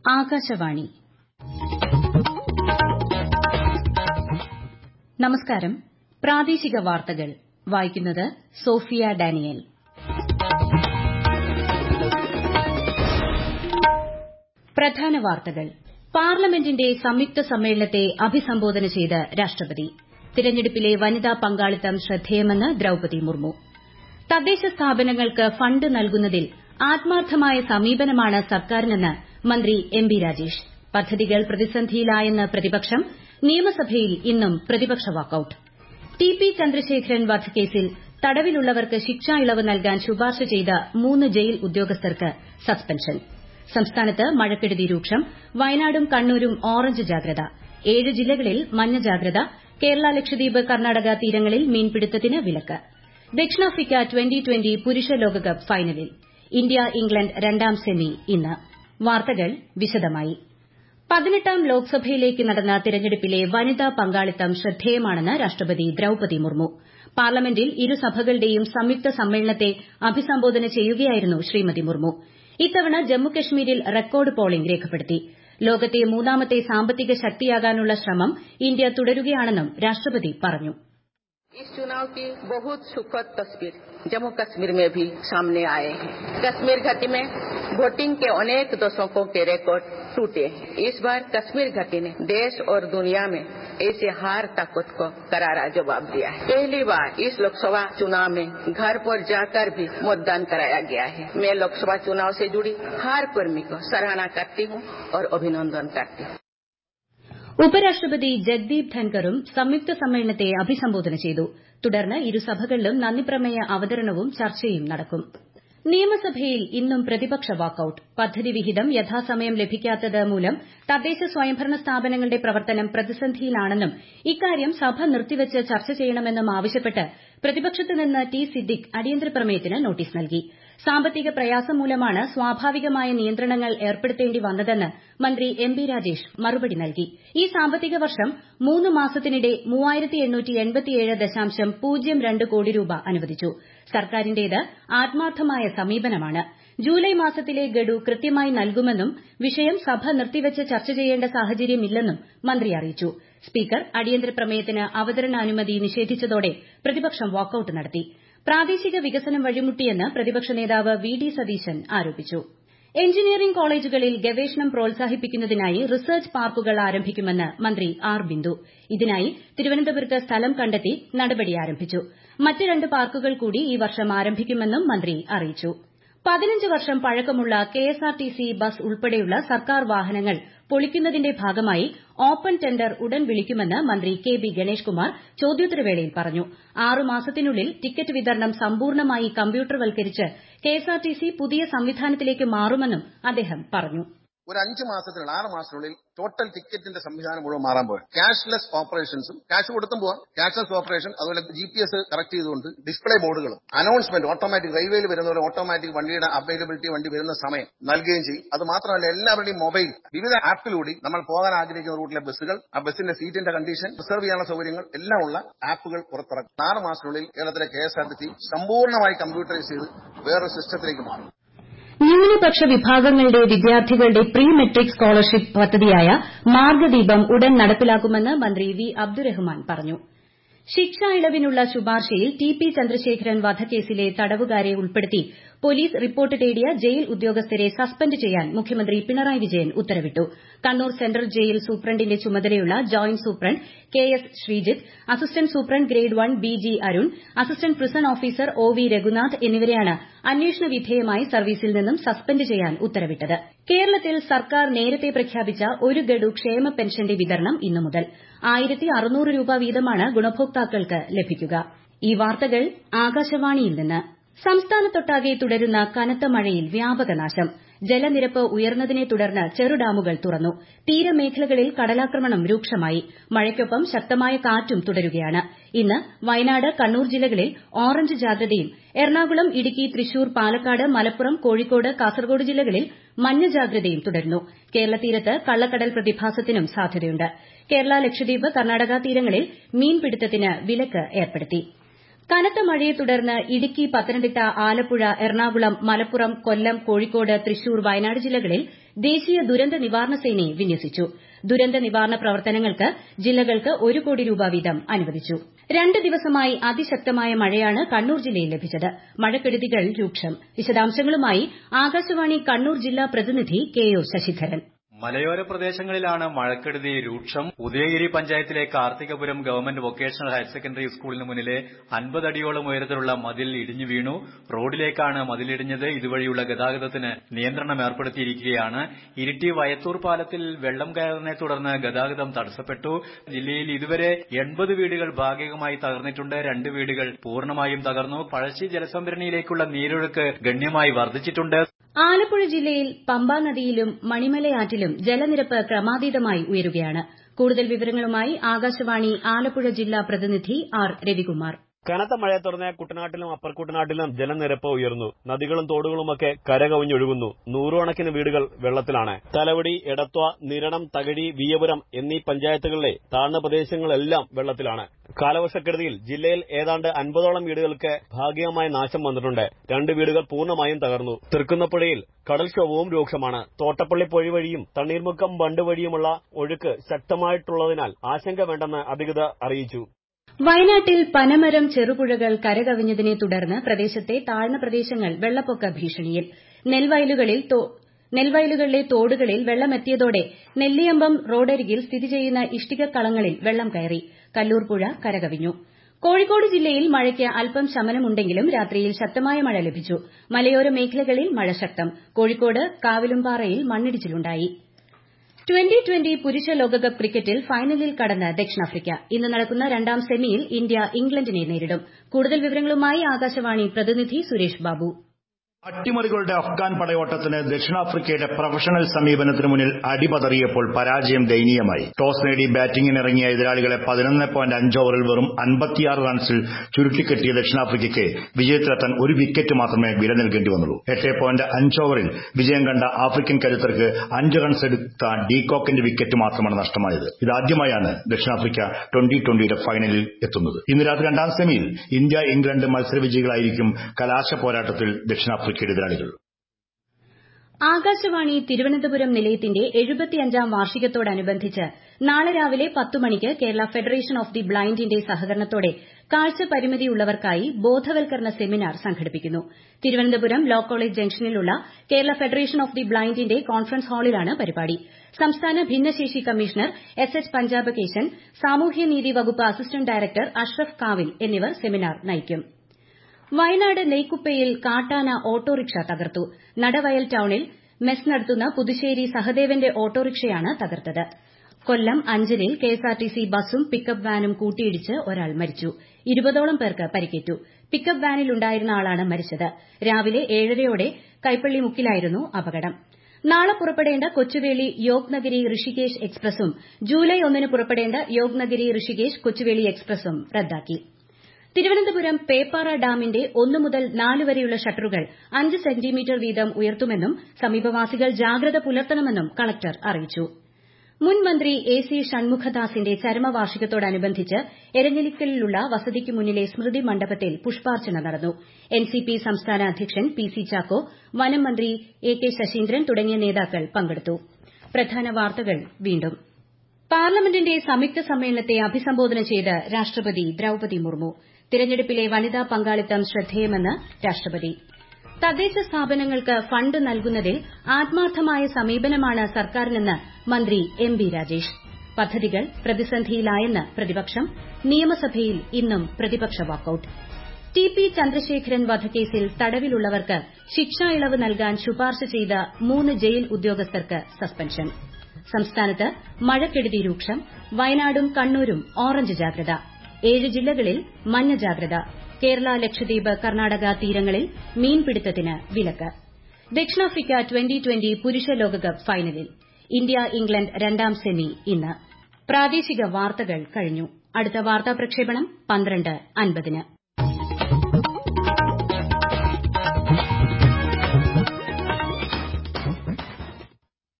ആകാശവാണി നമസ്കാരം പ്രാദേശിക വാർത്തകൾ വായിക്കുന്നത് സോഫിയ ഡാനിയൽ പ്രധാന വാർത്തകൾ പാർലമെന്റിന്റെ സംയുക്ത സമ്മേളനത്തെ അഭിസംബോധന ചെയ്ത് രാഷ്ട്രപതി തിരഞ്ഞെടുപ്പിലെ വനിതാ പങ്കാളിത്തം ശ്രദ്ധേയമെന്ന് ദ്രൌപതി മുർമു തദ്ദേശ സ്ഥാപനങ്ങൾക്ക് ഫണ്ട് നൽകുന്നതിൽ ആത്മാർത്ഥമായ സമീപനമാണ് സർക്കാരിനെന്ന് മന്ത്രി എം ബി രാജേഷ് പദ്ധതികൾ പ്രതിസന്ധിയിലായെന്ന് പ്രതിപക്ഷം നിയമസഭയിൽ ഇന്നും പ്രതിപക്ഷ വാക്കൌട്ട് ടി പി ചന്ദ്രശേഖരൻ വധക്കേസിൽ തടവിലുള്ളവർക്ക് ശിക്ഷാ ഇളവ് നൽകാൻ ശുപാർശ ചെയ്ത മൂന്ന് ജയിൽ ഉദ്യോഗസ്ഥർക്ക് സസ്പെൻഷൻ സംസ്ഥാനത്ത് മഴക്കെടുതി രൂക്ഷം വയനാടും കണ്ണൂരും ഓറഞ്ച് ജാഗ്രത ഏഴ് ജില്ലകളിൽ മഞ്ഞ ജാഗ്രത കേരള ലക്ഷദ്വീപ് കർണാടക തീരങ്ങളിൽ മീൻപിടുത്തത്തിന് വിലക്ക് ദക്ഷിണാഫ്രിക്ക ട്വന്റി ട്വന്റി പുരുഷ ലോകകപ്പ് ഫൈനലിൽ ഇന്ത്യ ഇംഗ്ലണ്ട് രണ്ടാം സെമി ഇന്ന് വാർത്തകൾ വിശദമായി പതിനെട്ടാം ലോക്സഭയിലേക്ക് നടന്ന തിരഞ്ഞെടുപ്പിലെ വനിതാ പങ്കാളിത്തം ശ്രദ്ധേയമാണെന്ന് രാഷ്ട്രപതി ദ്രൌപതി മുർമു പാർലമെന്റിൽ ഇരുസഭകളുടെയും സംയുക്ത സമ്മേളനത്തെ അഭിസംബോധന ചെയ്യുകയായിരുന്നു ശ്രീമതി മുർമു ഇത്തവണ ജമ്മുകശ്മീരിൽ റെക്കോർഡ് പോളിംഗ് രേഖപ്പെടുത്തി ലോകത്തെ മൂന്നാമത്തെ സാമ്പത്തിക ശക്തിയാകാനുള്ള ശ്രമം ഇന്ത്യ തുടരുകയാണെന്നും രാഷ്ട്രപതി പറഞ്ഞു इस चुनाव की बहुत सुखद तस्वीर जम्मू कश्मीर में भी सामने आए हैं कश्मीर घाटी में वोटिंग के अनेक दशकों के रिकॉर्ड टूटे हैं इस बार कश्मीर घाटी ने देश और दुनिया में ऐसे हार ताकत को करारा जवाब दिया है पहली बार इस लोकसभा चुनाव में घर पर जाकर भी मतदान कराया गया है मैं लोकसभा चुनाव से जुड़ी हर कर्मी को सराहना करती हूँ और अभिनंदन करती हूँ ഉപരാഷ്ട്രപതി ജഗ്ദീപ് ധൻകറും സംയുക്ത സമ്മേളനത്തെ അഭിസംബോധന ചെയ്തു തുടർന്ന് ഇരുസഭകളിലും നന്ദിപ്രമേയ അവതരണവും ചർച്ചയും നടക്കും നിയമസഭയിൽ ഇന്നും പ്രതിപക്ഷ വാക്കൌട്ട് പദ്ധതി വിഹിതം യഥാസമയം ലഭിക്കാത്തത് മൂലം തദ്ദേശ സ്വയംഭരണ സ്ഥാപനങ്ങളുടെ പ്രവർത്തനം പ്രതിസന്ധിയിലാണെന്നും ഇക്കാര്യം സഭ നിർത്തിവച്ച് ചർച്ച ചെയ്യണമെന്നും ആവശ്യപ്പെട്ട് പ്രതിപക്ഷത്ത് നിന്ന് ടി സിദ്ദിഖ് അടിയന്തര പ്രമേയത്തിന് നോട്ടീസ് നൽകി സാമ്പത്തിക പ്രയാസം മൂലമാണ് സ്വാഭാവികമായ നിയന്ത്രണങ്ങൾ ഏർപ്പെടുത്തേണ്ടി വന്നതെന്ന് മന്ത്രി എം ബി രാജേഷ് മറുപടി നൽകി ഈ സാമ്പത്തിക വർഷം മൂന്ന് മാസത്തിനിടെ കോടി രൂപ അനുവദിച്ചു സർക്കാരിന്റേത് ആത്മാർത്ഥമായ സമീപനമാണ് ജൂലൈ മാസത്തിലെ ഗഡു കൃത്യമായി നൽകുമെന്നും വിഷയം സഭ നിർത്തിവച്ച് ചർച്ച ചെയ്യേണ്ട സാഹചര്യമില്ലെന്നും മന്ത്രി അറിയിച്ചു സ്പീക്കർ അടിയന്തര പ്രമേയത്തിന് അവതരണാനുമതി നിഷേധിച്ചതോടെ പ്രതിപക്ഷം വാക്കൌട്ട് നടത്തി പ്രാദേശിക വികസനം വഴിമുട്ടിയെന്ന് പ്രതിപക്ഷ നേതാവ് വി ഡി സതീശൻ ആരോപിച്ചു എഞ്ചിനീയറിംഗ് കോളേജുകളിൽ ഗവേഷണം പ്രോത്സാഹിപ്പിക്കുന്നതിനായി റിസർച്ച് പാർക്കുകൾ ആരംഭിക്കുമെന്ന് മന്ത്രി ആർ ബിന്ദു ഇതിനായി തിരുവനന്തപുരത്ത് സ്ഥലം കണ്ടെത്തി നടപടി ആരംഭിച്ചു മറ്റ് രണ്ട് പാർക്കുകൾ കൂടി ഈ വർഷം ആരംഭിക്കുമെന്നും മന്ത്രി അറിയിച്ചു പതിനഞ്ച് വർഷം പഴക്കമുള്ള കെഎസ്ആർടിസി ബസ് ഉൾപ്പെടെയുള്ള സർക്കാർ വാഹനങ്ങൾ പൊളിക്കുന്നതിന്റെ ഭാഗമായി ഓപ്പൺ ടെൻഡർ ഉടൻ വിളിക്കുമെന്ന് മന്ത്രി കെ ബി ഗണേഷ് കുമാർ ചോദ്യോത്തരവേളയിൽ പറഞ്ഞു ആറ് മാസത്തിനുള്ളിൽ ടിക്കറ്റ് വിതരണം സമ്പൂർണ്ണമായി കമ്പ്യൂട്ടർവൽക്കരിച്ച് കെഎസ്ആർടിസി പുതിയ സംവിധാനത്തിലേക്ക് മാറുമെന്നും അദ്ദേഹം പറഞ്ഞു ഒരു അഞ്ച് മാസത്തിനുള്ളിൽ ആറ് മാസത്തിനുള്ളിൽ ടോട്ടൽ ടിക്കറ്റിന്റെ സംവിധാനം മുഴുവൻ മാറാൻ പോകും ക്യാഷ്ലെസ് ഓപ്പറേഷൻസും ക്യാഷ് കൊടുത്തും പോവാം ക്യാഷ്ലെസ് ഓപ്പറേഷൻ അതുപോലെ ജി പി എസ് കറക്ട് ചെയ്തുകൊണ്ട് ഡിസ്പ്ലേ ബോർഡുകളും അനൗൺസ്മെന്റ് ഓട്ടോമാറ്റിക് റെയിൽവേയിൽ വരുന്ന പോലെ ഓട്ടോമാറ്റിക് വണ്ടിയുടെ അവൈലബിലിറ്റി വണ്ടി വരുന്ന സമയം നൽകുകയും ചെയ്യും അത് മാത്രമല്ല എല്ലാവരുടെയും മൊബൈൽ വിവിധ ആപ്പിലൂടെ നമ്മൾ പോകാൻ ആഗ്രഹിക്കുന്ന റൂട്ടിലെ ബസ്സുകൾ ആ ബസ്സിന്റെ സീറ്റിന്റെ കണ്ടീഷൻ റിസർവ് ചെയ്യാനുള്ള സൗകര്യങ്ങൾ എല്ലാം ഉള്ള ആപ്പുകൾ പുറത്തിറക്കും ആറ് മാസത്തിനുള്ളിൽ കേരളത്തിലെ K S R T C സമ്പൂർണ്ണമായി കമ്പ്യൂട്ടറൈസ് ചെയ്ത് വേറൊരു സിസ്റ്റത്തിലേക്ക് മാറും ന്യൂനപക്ഷ വിഭാഗങ്ങളുടെ വിദ്യാർത്ഥികളുടെ പ്രീ മെട്രിക് സ്കോളർഷിപ്പ് പദ്ധതിയായ മാർഗ്ഗദീപം ഉടൻ നടപ്പിലാക്കുമെന്ന് മന്ത്രി വി അബ്ദുറഹ്മാൻ പറഞ്ഞു ശിക്ഷാ ഇളവിനുള്ള ശുപാർശയിൽ ടി പി ചന്ദ്രശേഖരൻ വധക്കേസിലെ തടവുകാരെ ഉൾപ്പെടുത്തി പോലീസ് റിപ്പോർട്ട് തേടിയ ജയിൽ ഉദ്യോഗസ്ഥരെ സസ്പെൻഡ് ചെയ്യാൻ മുഖ്യമന്ത്രി പിണറായി വിജയൻ ഉത്തരവിട്ടു കണ്ണൂർ സെൻട്രൽ ജയിൽ സൂപ്രണ്ടിന്റെ ചുമതലയുള്ള joint superintendent K S Sreejith assistant superintendent grade one B G Arun assistant prison officer O V Raghunath എന്നിവരെയാണ് അന്വേഷണ വിധേയമായി സർവീസിൽ നിന്നും സസ്പെൻഡ് ചെയ്യാൻ ഉത്തരവിട്ടത് കേരളത്തിൽ സർക്കാർ നേരത്തെ പ്രഖ്യാപിച്ച ഒരു ഗഡു ക്ഷേമ പെൻഷന്റെ വിതരണം ഇന്നു മുതൽ ആയിരത്തി അറുന്നൂറ് രൂപ വീതമാണ് ഗുണഭോക്താക്കൾക്ക് ലഭിക്കുക ഈ വാർത്തകൾ ആകാശവാണിയിൽ നിന്ന് സംസ്ഥാനത്തൊട്ടാകെ തുടരുന്ന കനത്ത മഴയിൽ വ്യാപക നാശം ജലനിരപ്പ് ഉയർന്നതിനെ തുടർന്ന് ചെറുഡാമുകൾ തുറന്നു തീരമേഖലകളിൽ കടലാക്രമണം രൂക്ഷമായി മഴയ്ക്കൊപ്പം ശക്തമായ കാറ്റും തുടരുകയാണ് ഇന്ന് വയനാട് കണ്ണൂർ ജില്ലകളിൽ ഓറഞ്ച് ജാഗ്രതയും എറണാകുളം ഇടുക്കി തൃശൂർ പാലക്കാട് മലപ്പുറം കോഴിക്കോട് കാസർഗോഡ് ജില്ലകളിൽ മഞ്ഞ ജാഗ്രതയും തുടരുന്നു കേരള തീരത്ത് കള്ളക്കടൽ പ്രതിഭാസത്തിനും സാധ്യതയുണ്ട് കേരള ലക്ഷദ്വീപ് കർണാടക തീരങ്ങളിൽ മീൻപിടുത്തത്തിന് വിലക്ക് ഏർപ്പെടുത്തി കനത്ത മഴയെ തുടർന്ന് ഇടുക്കി പത്തനംതിട്ട ആലപ്പുഴ എറണാകുളം മലപ്പുറം കൊല്ലം കോഴിക്കോട് തൃശൂർ വയനാട് ജില്ലകളിൽ ദേശീയ ദുരന്ത നിവാരണ സേനയെ വിന്യസിച്ചു ദുരന്ത നിവാരണ പ്രവർത്തനങ്ങൾക്ക് ജില്ലകൾക്ക് ഒരു കോടി രൂപ വീതം അനുവദിച്ചു രണ്ട് ദിവസമായി അതിശക്തമായ മഴയാണ് കണ്ണൂർ ജില്ലയിൽ ലഭിച്ചത് മഴക്കെടുതികൾ രൂക്ഷം വിശദാംശങ്ങളുമായി ആകാശവാണി കണ്ണൂർ ജില്ലാ പ്രതിനിധി കെ ഒ ശശിധരൻ മലയോര പ്രദേശങ്ങളിലാണ് മഴക്കെടുതി രൂക്ഷം ഉദയഗിരി പഞ്ചായത്തിലെ Karthikapuram government vocational higher secondary സ്കൂളിന് മുന്നിലെ അൻപത് അടിയോളം ഉയരത്തിലുള്ള മതിൽ ഇടിഞ്ഞു വീണു റോഡിലേക്കാണ് മതിലിടിഞ്ഞത് ഇതുവഴിയുള്ള ഗതാഗതത്തിന് നിയന്ത്രണം ഏർപ്പെടുത്തിയിരിക്കുകയാണ് ഇരിട്ടി വയത്തൂർ പാലത്തിൽ വെള്ളം കയറുന്നതിനെ തുടർന്ന് ഗതാഗതം തടസ്സപ്പെട്ടു ജില്ലയിൽ ഇതുവരെ എൺപത് വീടുകൾ ഭാഗികമായി തകർന്നിട്ടുണ്ട് രണ്ട് വീടുകൾ പൂർണ്ണമായും തകർന്നു പഴശ്ശി ജലസംഭരണിയിലേക്കുള്ള നീരൊഴുക്ക് ഗണ്യമായി വർദ്ധിച്ചിട്ടുണ്ട് ആലപ്പുഴ ജില്ലയിൽ പമ്പാ നദിയിലും മണിമലയാറ്റിലും ജലനിരപ്പ് ക്രമാതീതമായി ഉയരുകയാണ് കൂടുതൽ വിവരങ്ങളുമായി ആകാശവാണി ആലപ്പുഴ ജില്ലാ പ്രതിനിധി ആർ രവികുമാർ കനത്ത മഴയെ തുടർന്ന് കുട്ടനാട്ടിലും അപ്പർ കുട്ടനാട്ടിലും ജലനിരപ്പ് ഉയർന്നു നദികളും തോടുകളുമൊക്കെ കരകവിഞ്ഞൊഴുകുന്നു നൂറുകണക്കിന് വീടുകൾ വെള്ളത്തിലാണ് തലവടി എടത്വ നിരണം തകഴി വിയപുരം എന്നീ പഞ്ചായത്തുകളിലെ താഴ്ന്ന പ്രദേശങ്ങളെല്ലാം വെള്ളത്തിലാണ് കാലവർഷക്കെടുതിയിൽ ജില്ലയിൽ ഏതാണ്ട് അൻപതോളം വീടുകൾക്ക് ഭാഗികമായ നാശം വന്നിട്ടുണ്ട് രണ്ട് വീടുകൾ പൂർണ്ണമായും തകർന്നു തൃക്കുന്നപ്പുഴയിൽ കടൽക്ഷോഭവും രൂക്ഷമാണ് തോട്ടപ്പള്ളി പൊഴി വഴിയും തണ്ണീർമുക്കം ബണ്ട് വഴിയുമുള്ള ഒഴുക്ക് ശക്തമായിട്ടുള്ളതിനാൽ ആശങ്ക വേണ്ടെന്ന് അധികൃതർ അറിയിച്ചു വയനാട്ടിൽ പനമരം ചെറുപുഴകൾ കരകവിഞ്ഞതിനെ തുടർന്ന് പ്രദേശത്തെ താഴ്ന്ന പ്രദേശങ്ങൾ വെള്ളപ്പൊക്ക ഭീഷണിയിൽ നെൽവയലുകളിൽ നെൽവയലുകളിലെ തോടുകളിൽ വെള്ളമെത്തിയതോടെ നെല്ലിയമ്പം റോഡരികിൽ സ്ഥിതി ചെയ്യുന്ന ഇഷ്ടികക്കളങ്ങളിൽ വെള്ളം കയറി കല്ലൂർ പുഴ കരകവിഞ്ഞു കോഴിക്കോട് ജില്ലയിൽ മഴയ്ക്ക് അല്പം ശമനമുണ്ടെങ്കിലും രാത്രിയിൽ ശക്തമായ മഴ ലഭിച്ചു മലയോര മേഖലകളിൽ മഴ ശക്തം കോഴിക്കോട് കാവിലുംപാറയിൽ മണ്ണിടിച്ചിലുണ്ടായി ട്വന്റി ട്വന്റി പുരുഷ ലോകകപ്പ് ക്രിക്കറ്റിൽ ഫൈനലിൽ കടന്ന് ദക്ഷിണാഫ്രിക്ക ഇന്ന് നടക്കുന്ന രണ്ടാം സെമിയിൽ ഇന്ത്യ ഇംഗ്ലണ്ടിനെ നേരിടും കൂടുതൽ വിവരങ്ങളുമായി ആകാശവാണി പ്രതിനിധി സുരേഷ് ബാബു അട്ടിമറികളുടെ അഫ്ഗാൻ പടയോട്ടത്തിന് ദക്ഷിണാഫ്രിക്കയുടെ പ്രൊഫഷണൽ സമീപനത്തിന് മുന്നിൽ അടിപതറിയപ്പോൾ പരാജയം ദയനീയമായി ടോസ് നേടി ബാറ്റിംഗിനിറങ്ങിയ എതിരാളികളെ പതിനൊന്ന് പോയിന്റ് അഞ്ച് ഓവറിൽ വെറും അൻപത്തിയാറ് റൺസിൽ ചുരുട്ടിക്കെട്ടിയ ദക്ഷിണാഫ്രിക്കയ്ക്ക് വിജയത്തിലെത്താൻ ഒരു വിക്കറ്റ് മാത്രമേ വില നൽകേണ്ടി വന്നുള്ളൂ എട്ട് പോയിന്റ് അഞ്ച് ഓവറിൽ വിജയം കണ്ട ആഫ്രിക്കൻ കരുത്തർക്ക് അഞ്ച് റൺസ് എടുത്ത ഡീകോക്കിന്റെ വിക്കറ്റ് മാത്രമാണ് നഷ്ടമായത് ഇതാദ്യമായാണ് ദക്ഷിണാഫ്രിക്ക ട്വന്റി ട്വന്റിയുടെ ഫൈനലിൽ എത്തുന്നത് ഇന്ന് രാത്രി രണ്ടാം സെമിയിൽ ഇന്ത്യ ഇംഗ്ലണ്ട് മത്സര വിജയികളായിരിക്കും കലാശ പോരാട്ടത്തിൽ ദക്ഷിണാഫ്രിക്ക എതിരാളികൾ ആകാശവാണി തിരുവനന്തപുരം നിലയത്തിന്റെ എഴുപത്തിയഞ്ചാം വാർഷികത്തോടനുബന്ധിച്ച് നാളെ രാവിലെ പത്ത് മണിക്ക് കേരള ഫെഡറേഷൻ ഓഫ് ദി ബ്ലൈൻഡിന്റെ സഹകരണത്തോടെ കാഴ്ച പരിമിതിയുള്ളവർക്കായി ബോധവൽക്കരണ സെമിനാർ സംഘടിപ്പിക്കുന്നു തിരുവനന്തപുരം ലോ കോളേജ് ജംഗ്ഷനിലുള്ള കേരള ഫെഡറേഷൻ ഓഫ് ദി ബ്ലൈൻഡിന്റെ കോൺഫറൻസ് ഹാളിലാണ് പരിപാടി സംസ്ഥാന ഭിന്നശേഷി കമ്മീഷണർ എസ് എച്ച് പഞ്ചാബകേശൻ സാമൂഹ്യനീതി വകുപ്പ് അസിസ്റ്റന്റ് ഡയറക്ടർ അഷ്റഫ് കാവിൽ എന്നിവർ സെമിനാർ നയിക്കും വയനാട് നെയ്ക്കുപ്പയിൽ കാട്ടാന ഓട്ടോറിക്ഷ തകർത്തു നടവയൽ ടൌണിൽ മെസ് നടത്തുന്ന പുതുശ്ശേരി സഹദേവന്റെ ഓട്ടോറിക്ഷയാണ് തകർത്തത് കൊല്ലം അഞ്ചലിൽ കെഎസ്ആർടിസി ബസും പിക്കപ്പ് വാനും കൂട്ടിയിടിച്ച് ഒരാൾ മരിച്ചു ഇരുപതോളം പേർക്ക് പരിക്കേറ്റു പിക്കപ്പ് വാനിലുണ്ടായിരുന്ന ആളാണ് മരിച്ചത് രാവിലെ ഏഴരയോടെ കൈപ്പള്ളി മുക്കിലായിരുന്നു അപകടം നാളെ പുറപ്പെടേണ്ട കൊച്ചുവേളി യോഗ്നഗരി ഋഷികേശ് എക്സ്പ്രസും ജൂലൈ ഒന്നിന് പുറപ്പെടേണ്ട യോഗ്നഗരി ഋഷികേശ് കൊച്ചുവേളി എക്സ്പ്രസും റദ്ദാക്കി തിരുവനന്തപുരം പേപ്പാറ ഡാമിന്റെ ഒന്ന് മുതൽ നാല് വരെയുള്ള ഷട്ടറുകൾ അഞ്ച് സെന്റിമീറ്റർ വീതം ഉയർത്തുമെന്നും സമീപവാസികൾ ജാഗ്രത പുലർത്തണമെന്നും കളക്ടർ അറിയിച്ചു മുൻ മന്ത്രി എ സി ഷൺമുഖദാസിന്റെ ചരമവാർഷികത്തോടനുബന്ധിച്ച് എരഞ്ഞിലിക്കലിലുള്ള വസതിക്ക് മുന്നിലെ സ്മൃതി മണ്ഡപത്തിൽ പുഷ്പാർച്ചന നടന്നു എൻസിപി സംസ്ഥാന അധ്യക്ഷൻ പി സി ചാക്കോ വനം മന്ത്രി എ കെ ശശീന്ദ്രൻ തുടങ്ങിയ നേതാക്കൾ പങ്കെടുത്തു പ്രധാന വാർത്തകൾ വീണ്ടും പാർലമെന്റിന്റെ സംയുക്ത സമ്മേളനത്തെ അഭിസംബോധന ചെയ്ത് രാഷ്ട്രപതി ദ്രൌപതി മുർമു തിരഞ്ഞെടുപ്പിലെ വനിതാ പങ്കാളിത്തം ശ്രദ്ധേയമെന്ന് രാഷ്ട്രപതി തദ്ദേശ സ്ഥാപനങ്ങൾക്ക് ഫണ്ട് നൽകുന്നതിൽ ആത്മാർത്ഥമായ സമീപനമാണ് സർക്കാരിനെന്ന് മന്ത്രി എം ബി രാജേഷ് പദ്ധതികൾ പ്രതിസന്ധിയിലായെന്ന് പ്രതിപക്ഷം നിയമസഭയിൽ ഇന്നും പ്രതിപക്ഷ വാക്കൌട്ട് ടി പി ചന്ദ്രശേഖരൻ വധക്കേസിൽ തടവിലുള്ളവർക്ക് ശിക്ഷാ ഇളവ് നൽകാൻ ശുപാർശ ചെയ്ത മൂന്ന് ജയിൽ ഉദ്യോഗസ്ഥർക്ക് സസ്പെൻഷൻ സംസ്ഥാനത്ത് മഴക്കെടുതി രൂക്ഷം വയനാടും കണ്ണൂരും ഓറഞ്ച് ജാഗ്രത ഏഴ് ജില്ലകളിൽ മഞ്ഞ ജാഗ്രത കേരള ലക്ഷദ്വീപ് കർണാടക തീരങ്ങളിൽ മീൻപിടുത്തത്തിന് വിലക്ക് ദക്ഷിണാഫ്രിക്ക ട്വന്റി ട്വന്റി പുരുഷ ലോകകപ്പ് ഫൈനലിൽ ഇന്ത്യ ഇംഗ്ലണ്ട് രണ്ടാം സെമി ഇന്ന് പ്രാദേശിക വാർത്തകൾ കഴിഞ്ഞു അടുത്ത വാർത്താ പ്രക്ഷേപണം പന്ത്രണ്ട് അൻപതിന്